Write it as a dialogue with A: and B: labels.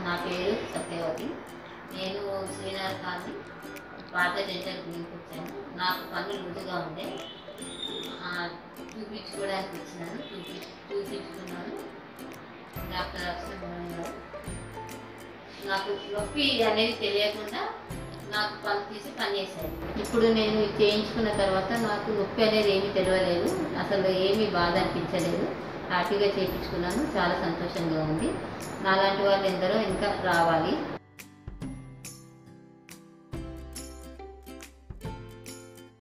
A: నా పేరు సత్యవతి నేను శ్రీనగర్ కాలనీ పాత డెంటల్ క్లినిక్ వచ్చాను నాకు పన్ను లూజుగా ఉండే ఆ, చూపించుకోవడానికి వచ్చినాను చూపి చూపించుకున్నాను డాక్టర్ అక్షరం గారు నాకు నొప్పి అనేది తెలియకుండా నాకు పని తీసి పని చేశారు ఇప్పుడు నేను ఇది చేయించుకున్న తర్వాత నాకు నొప్పి అనేది ఏమీ తెలియలేదు అసలు ఏమీ బాధ అనిపించలేదు హ్యాపీగా చేయించుకున్నాను చాలా సంతోషంగా ఉంది నాలాంటి వాళ్ళు ఎందరో ఇంకా రావాలి